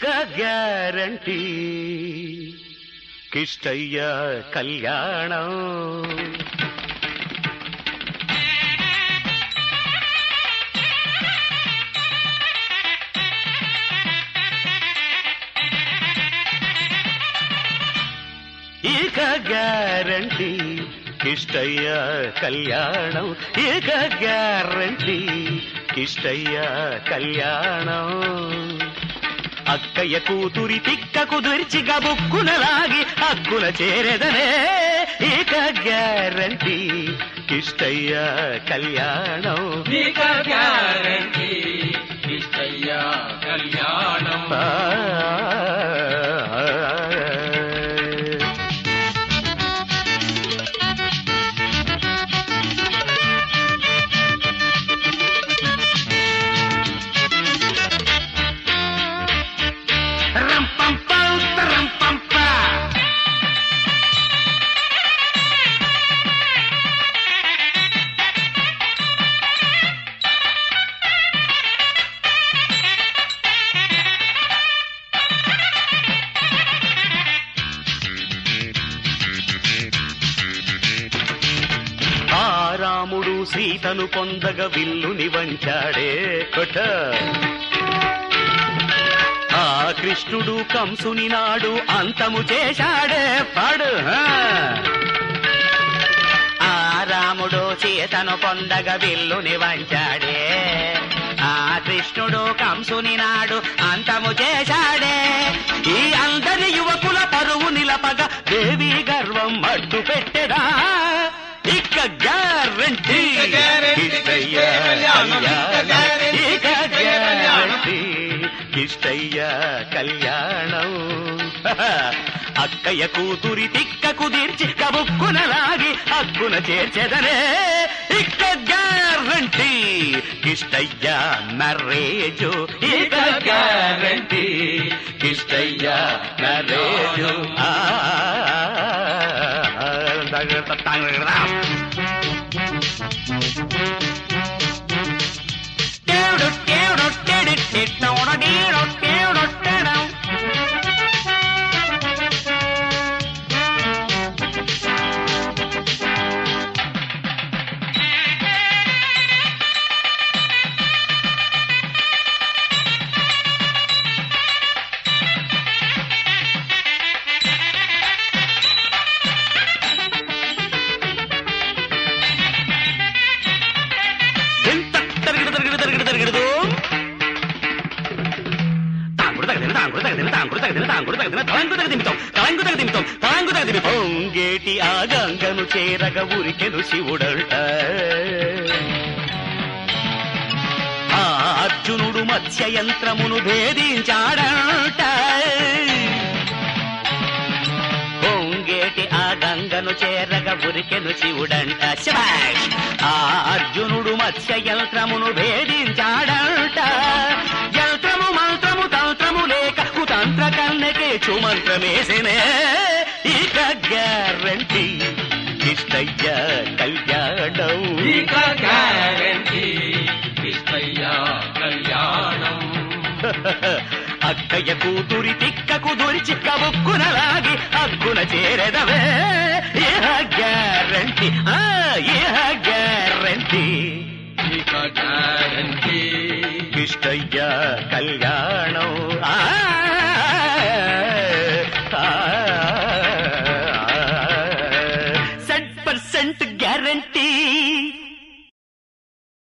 ఇక గ్యారంటీ కిష్టయ్య కళ్యాణం ఇక గ్యారంటీ కిష్టయ్య కళ్యాణం ఇక గ్యారంటీ కిష్టయ్య కళ్యాణం అక్కయ్య కూతురి తిక్క కుదిర్చి గబుక్కున లాగి హక్కున చేరెదనే ఇక గ్యారంటీ కిష్టయ్య కళ్యాణం నీక గ్యారంటీ ఇష్టయ్యా కళ్యాణం ఆ, రంపంపం, తరంపంప. ఆ రాముడు సీతను పొందగ విల్లుని వంచాడే కొట ఆ కృష్ణుడు కంసుని నాడు అంతము చేశాడే పాడు ఆ. ఆ రాముడు సీతను పొందగ విల్లుని వంచాడే ఆ కృష్ణుడు కంసుని నాడు అంతము చేశాడే ఈ అందరి యువకుల పరువు నిలపగ దేవి గర్వం అడ్డు పెట్టెదా ఇక గ్యారంటీ ఇక గ్యారంటీ కిష్టయ్య కళ్యాణం. ఇక గ్యారంటీ ఇక గ్యారంటీ కిష్టయ్య కళ్యాణం అక్కయ్య కూతురి తిక్క కుదిర్చి కబుక్కున లాగి హక్కున చేర్చెదనే ఇక గ్యారంటీ కిష్టయ్య నరేజు ఇక గ్యారంటీ కిష్టయ్య నరేజు ఆ టేడు టేడు టేడు టేడు టేడు టేడు టేడు ఎంత తరిగిడు తరిగిడు తరిగిడు తరిగిడు తాంగుడు తగదిన తాంగుడు తగదిన తాంగుడు తగదిన తాంగుడు తగదిన తలంగు తగదిమితాం తలంగు తగదిమితాం తలంగు తగదిమితాం పొంగేటి ఆ గంగను చేరగ ఉరికెను శివుడంట ఆ అర్జునుడు మత్స్య యంత్రమును భేదించాడంట పొంగేటి ఆ గంగను చేరగ ఉరికెను శివుడంట శభాష్ ఆ అర్జునుడు మత్స్య యంత్రమును భేదించాడంట యంత్రము మంత్రము తంత్రము లేక కుతంత్ర కన్నెకే చుమంత్రమేసినే ఇక గ్యారంటీ ఇష్టయ్య కళ్యాణం నీక గ్యారంటీ ఇష్టయ్యా కళ్యాణం అక్కయ్య కూతురి తిక్కకు దొరిచి కబుక్కున లాగి హక్కున చేరెదవే ఇహ గ్యారంటీ ఆ ఇహ గ్యారంటీ నీక గ్యారంటీ ఇష్టయ్య కళ్యాణం ఆ సెంట్ పర్సెంట్ గ్యారంటీ